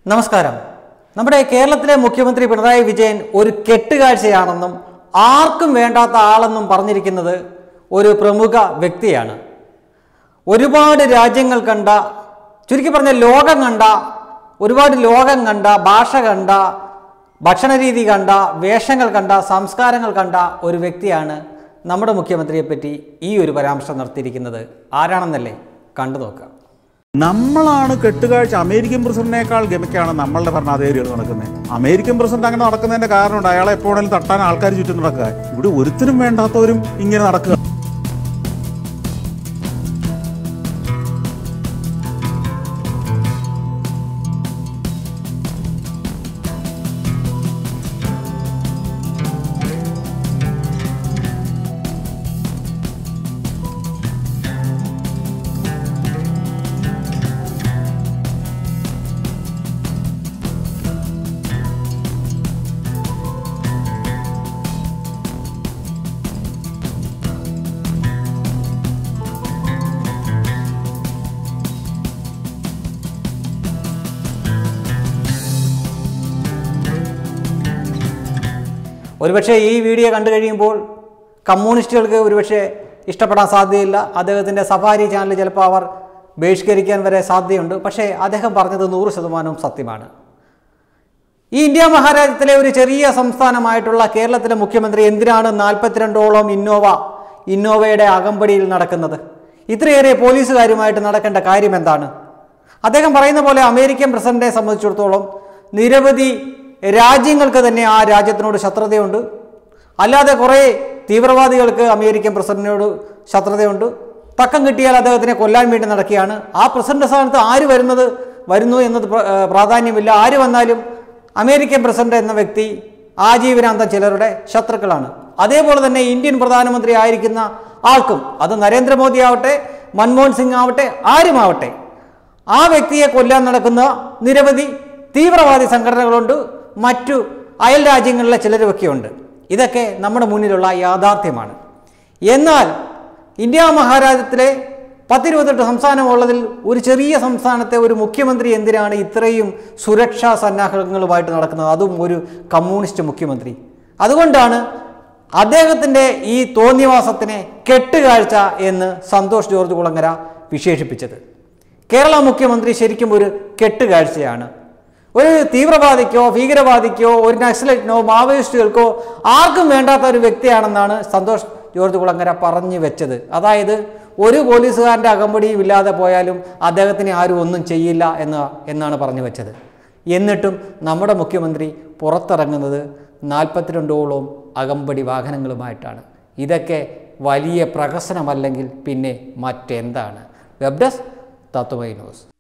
നമസ്കാരം നമ്മുടെ കേരളത്തിലെ മുഖ്യമന്ത്രി പിണറായി വിജയൻ ഒരു കെട്ടുകാഴ്ചയാണെന്നും ആർക്കും വേണ്ടാത്ത ആളെന്നും പറഞ്ഞിരിക്കുന്നത് ഒരു പ്രമുഖ വ്യക്തിയാണ് ഒരുപാട് രാജ്യങ്ങൾ കണ്ട ചുരുക്കി പറഞ്ഞ ലോകം കണ്ട ഒരുപാട് ലോകം കണ്ട ഭാഷ കണ്ട ഭക്ഷണരീതി കണ്ട വേഷങ്ങൾ കണ്ട സംസ്കാരങ്ങൾ കണ്ട ഒരു വ്യക്തിയാണ് നമ്മുടെ മുഖ്യമന്ത്രിയെ പറ്റി ഈ ഒരു പരാമർശം നടത്തിയിരിക്കുന്നത് ആരാണെന്നല്ലേ കണ്ടു നോക്കാം നമ്മളാണ് കെട്ടുകാഴ്ച അമേരിക്കൻ പ്രസിഡന്റിനേക്കാൾ ഗമിക്കാണ് നമ്മളുടെ ഭരണാധികാരികൾ നടക്കുന്നത് അമേരിക്കൻ പ്രസിഡന്റ് അങ്ങനെ നടക്കുന്നതിന്റെ കാരണമുണ്ട് അയാളെ എപ്പോഴെങ്കിലും തട്ടാൻ ആൾക്കാർ ചുറ്റും നടക്കുക ഇവിടെ ഒരുത്തിനും വേണ്ടാത്തവരും ഇങ്ങനെ നടക്കുക ഒരുപക്ഷെ ഈ വീഡിയോ കണ്ടു കഴിയുമ്പോൾ കമ്മ്യൂണിസ്റ്റുകൾക്ക് ഒരുപക്ഷെ ഇഷ്ടപ്പെടാൻ സാധ്യതയില്ല അദ്ദേഹത്തിൻ്റെ സഫാരി ചാനൽ ചിലപ്പോൾ അവർ ബഹിഷ്കരിക്കാൻ വരെ സാധ്യതയുണ്ട് പക്ഷേ അദ്ദേഹം പറഞ്ഞത് നൂറ് ശതമാനവും സത്യമാണ് ഈ ഇന്ത്യ മഹാരാജ്യത്തിലെ ഒരു ചെറിയ സംസ്ഥാനമായിട്ടുള്ള കേരളത്തിലെ മുഖ്യമന്ത്രി എന്തിനാണ് നാൽപ്പത്തിരണ്ടോളം ഇന്നോവ ഇന്നോവയുടെ അകമ്പടിയിൽ നടക്കുന്നത് ഇത്രയേറെ പോലീസുകാരുമായിട്ട് നടക്കേണ്ട കാര്യം എന്താണ് അദ്ദേഹം പറയുന്ന പോലെ അമേരിക്കൻ പ്രസിഡന്റിനെ സംബന്ധിച്ചിടത്തോളം നിരവധി രാജ്യങ്ങൾക്ക് തന്നെ ആ രാജ്യത്തിനോട് ശത്രുതയുണ്ട് അല്ലാതെ കുറേ തീവ്രവാദികൾക്ക് അമേരിക്കൻ പ്രസിഡന്റിനോട് ശത്രുതയുണ്ട് തക്കം കിട്ടിയാൽ അദ്ദേഹത്തിനെ കൊല്ലാൻ വേണ്ടി നടക്കുകയാണ് ആ പ്രസിഡന്റ് സ്ഥാനത്ത് ആര് വരുന്നത് വരുന്നു എന്നത് പ്ര- ഏഹ് പ്രാധാന്യമില്ല ആര് വന്നാലും അമേരിക്കൻ പ്രസിഡന്റ് എന്ന വ്യക്തി ആജീവനാന്തം ചിലരുടെ ശത്രുക്കളാണ് അതേപോലെ തന്നെ ഇന്ത്യൻ പ്രധാനമന്ത്രി ആയിരിക്കുന്ന ആൾക്കും അത് നരേന്ദ്രമോദി ആവട്ടെ മൻമോഹൻ സിംഗ് ആവട്ടെ ആരുമാവട്ടെ ആ വ്യക്തിയെ കൊല്ലാൻ നടക്കുന്ന നിരവധി തീവ്രവാദി സംഘടനകളുണ്ട് മറ്റു അയൽ രാജ്യങ്ങളിലെ ചിലരൊക്കെയുണ്ട് ഇതൊക്കെ നമ്മുടെ മുന്നിലുള്ള യാഥാർത്ഥ്യമാണ് എന്നാൽ ഇന്ത്യ മഹാരാജ്യത്തിലെ പത്തിരുപത്തെട്ട് സംസ്ഥാനമുള്ളതിൽ ഒരു ചെറിയ സംസ്ഥാനത്തെ ഒരു മുഖ്യമന്ത്രി എന്തിനാണ് ഇത്രയും സുരക്ഷാ സന്നാഹങ്ങളുമായിട്ട് നടക്കുന്നത് അതും ഒരു കമ്മ്യൂണിസ്റ്റ് മുഖ്യമന്ത്രി അതുകൊണ്ടാണ് അദ്ദേഹത്തിൻ്റെ ഈ തോന്നിവാസത്തിനെ കെട്ടുകാഴ്ച എന്ന് സന്തോഷ് ജോർജ് കുളങ്ങര വിശേഷിപ്പിച്ചത് കേരള മുഖ്യമന്ത്രി ശരിക്കും ഒരു കെട്ടുകാഴ്ചയാണ് ഒരു തീവ്രവാദിക്കോ ഭീകരവാദിക്കോ ഒരു നക്സലറ്റിനോ മാവോയിസ്റ്റുകൾക്കോ ആർക്കും വേണ്ടാത്ത ഒരു വ്യക്തിയാണെന്നാണ് സന്തോഷ് ജോർജ് കുളങ്ങര പറഞ്ഞു വെച്ചത് അതായത് ഒരു പോലീസുകാരൻ്റെ അകമ്പടിയും ഇല്ലാതെ പോയാലും അദ്ദേഹത്തിന് ആരും ഒന്നും ചെയ്യില്ല എന്ന് എന്നാണ് പറഞ്ഞു വെച്ചത് എന്നിട്ടും നമ്മുടെ മുഖ്യമന്ത്രി പുറത്തിറങ്ങുന്നത് നാൽപ്പത്തിരണ്ടോളം അകമ്പടി വാഹനങ്ങളുമായിട്ടാണ് ഇതൊക്കെ വലിയ പ്രഹസനമല്ലെങ്കിൽ പിന്നെ മറ്റെന്താണ് വെബ് ഡെസ്ക് തത്വമൈ ന്യൂസ്